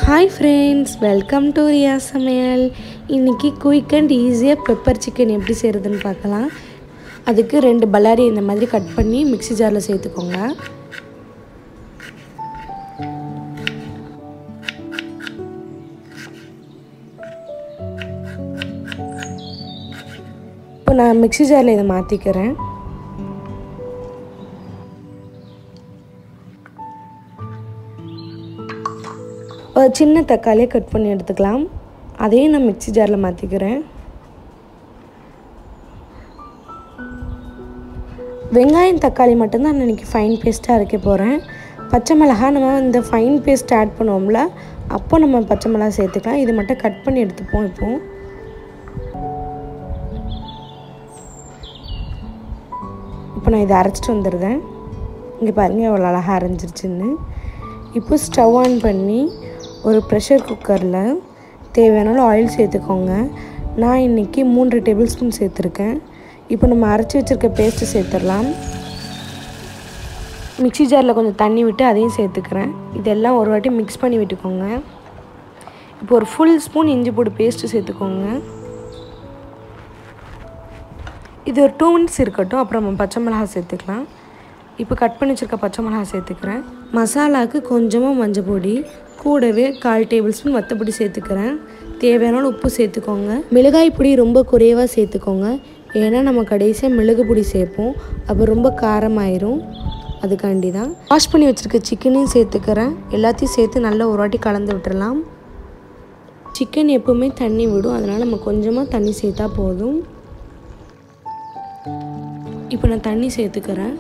hi friends welcome to Riya சமையல் இன்றைக்கி quick and ஈஸியாக பெப்பர் சிக்கன் எப்படி செய்கிறதுன்னு பார்க்கலாம் அதுக்கு ரெண்டு பல்லாரி இந்த மாதிரி கட் பண்ணி மிக்ஸி ஜாரில் சேர்த்துக்கோங்க இப்போ நான் மிக்ஸி ஜாரில் இதை மாற்றிக்கிறேன் ஒரு சின்ன தக்காளியை கட் பண்ணி எடுத்துக்கலாம் அதையும் நான் மிக்ஸி ஜாரில் மாற்றிக்கிறேன் வெங்காயம் தக்காளி மட்டும்தான் நான் இன்றைக்கி ஃபைன் பேஸ்ட்டாக அரைக்க போகிறேன் பச்சை மிளகா நம்ம இந்த ஃபைன் பேஸ்ட் ஆட் பண்ணுவோம்ல அப்போ நம்ம பச்சை மிளகா சேர்த்துக்கலாம் இது மட்டும் கட் பண்ணி எடுத்துப்போம் இப்போ இப்போ நான் இதை அரைச்சிட்டு வந்துடுறேன் இங்கே பாருங்கள் எவ்வளோ அழகாக அரைஞ்சிருச்சுன்னு இப்போ ஸ்டவ் ஆன் பண்ணி ஒரு ப்ரெஷர் குக்கரில் தேவையான ஆயில் சேர்த்துக்கோங்க நான் இன்றைக்கி மூன்று டேபிள் ஸ்பூன் சேர்த்துருக்கேன் இப்போ நம்ம அரைச்சி வச்சுருக்க பேஸ்ட்டு சேர்த்துடலாம் மிக்ஸி ஜாரில் கொஞ்சம் தண்ணி விட்டு அதையும் சேர்த்துக்கிறேன் இதெல்லாம் ஒரு வாட்டி மிக்ஸ் பண்ணி விட்டுக்கோங்க இப்போ ஒரு ஃபுல் ஸ்பூன் இஞ்சி பூடு பேஸ்ட்டு சேர்த்துக்கோங்க இது ஒரு டூ மினிட்ஸ் இருக்கட்டும் அப்புறம் நம்ம பச்சை மிளகா சேர்த்துக்கலாம் இப்போ கட் பண்ணி வச்சுருக்க பச்சை மிளகா சேர்த்துக்கிறேன் மசாலாவுக்கு கொஞ்சமாக மஞ்சள் பொடி கூடவே கால் டேபிள் ஸ்பூன் வத்தப்பொடி சேர்த்துக்கிறேன் தேவையான உப்பு சேர்த்துக்கோங்க மிளகாய் பொடி ரொம்ப குறைவாக சேர்த்துக்கோங்க ஏன்னா நம்ம கடைசியாக மிளகு பொடி சேர்ப்போம் அப்போ ரொம்ப காரமாயிரும் அதுக்காண்டி தான் வாஷ் பண்ணி வச்சுருக்க சிக்கனையும் சேர்த்துக்கிறேன் எல்லாத்தையும் சேர்த்து நல்லா ஒரு வாட்டி கலந்து விட்டுறலாம் சிக்கன் எப்போவுமே தண்ணி விடும் அதனால் நம்ம கொஞ்சமாக தண்ணி சேர்த்தா போதும் இப்போ நான் தண்ணி சேர்த்துக்கிறேன்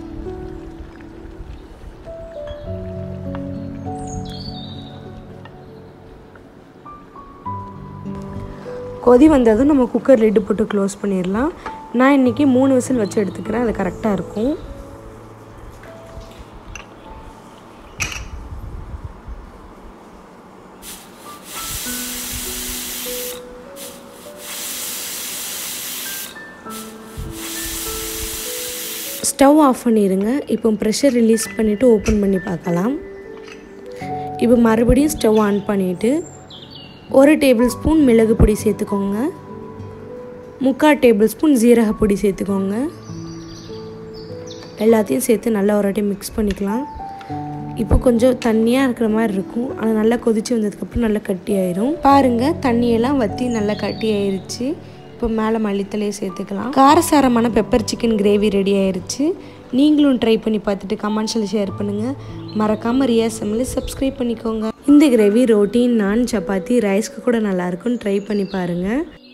கொதி வந்ததும் நம்ம குக்கர் லிட்டு போட்டு க்ளோஸ் பண்ணிடலாம் நான் இன்றைக்கி மூணு விசில் வச்சு எடுத்துக்கிறேன் அது கரெக்டாக இருக்கும் ஸ்டவ் ஆஃப் பண்ணிடுங்க இப்போ ப்ரெஷர் ரிலீஸ் பண்ணிவிட்டு ஓப்பன் பண்ணி பார்க்கலாம் இப்போ மறுபடியும் ஸ்டவ் ஆன் பண்ணிவிட்டு ஒரு டேபிள் ஸ்பூன் மிளகு பொடி சேர்த்துக்கோங்க முக்கால் டேபிள் ஸ்பூன் ஜீரக பொடி சேர்த்துக்கோங்க எல்லாத்தையும் சேர்த்து நல்லா ஒரு வாட்டி மிக்ஸ் பண்ணிக்கலாம் இப்போ கொஞ்சம் தண்ணியாக இருக்கிற மாதிரி இருக்கும் ஆனால் நல்லா கொதித்து வந்ததுக்கப்புறம் நல்லா கட்டி ஆயிரும் பாருங்கள் தண்ணியெல்லாம் வற்றி நல்லா கட்டி ஆயிருச்சு இப்போ மேலே மல்லித்தலையை சேர்த்துக்கலாம் காரசாரமான பெப்பர் சிக்கன் கிரேவி ரெடி ஆயிருச்சு நீங்களும் ட்ரை பண்ணி பார்த்துட்டு கமெண்ட்ஸில் ஷேர் பண்ணுங்கள் மறக்காமல் ரியா சமையல் சப்ஸ்கிரைப் பண்ணிக்கோங்க இந்த கிரேவி ரோட்டி நான் சப்பாத்தி ரைஸ்க்கு கூட நல்லாயிருக்கும் ட்ரை பண்ணி பாருங்கள்